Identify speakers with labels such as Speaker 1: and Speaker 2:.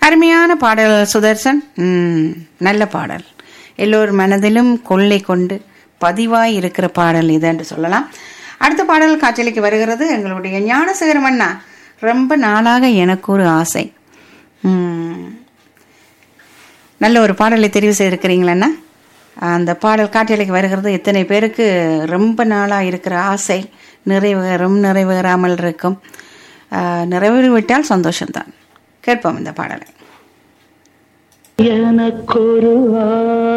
Speaker 1: அருமையான பாடல் சுதர்சன் ம், நல்ல பாடல் எல்லோர் மனதிலும் கொள்ளை கொண்டு பதிவாய் இருக்கிற பாடல் இது என்று சொல்லலாம் அடுத்த பாடல் காற்றலைக்கு வருகிறது எங்களுடைய ஞானசேகரம் அண்ணா ரொம்ப நாளாக எனக்கு ஒரு ஆசை ம், நல்ல ஒரு பாடலை தெரிவு செய்திருக்கிறீங்களண்ணா அந்த பாடல் காற்றலைக்கு வருகிறது எத்தனை பேருக்கு ரொம்ப நாளாக இருக்கிற ஆசை நிறைவேறும் நிறைவேறாமல் இருக்கும் ஆஹ், நிறைவேறிவிட்டால் சந்தோஷம்தான் கேட்போம் இந்த பாடலை
Speaker 2: எனக்கொரு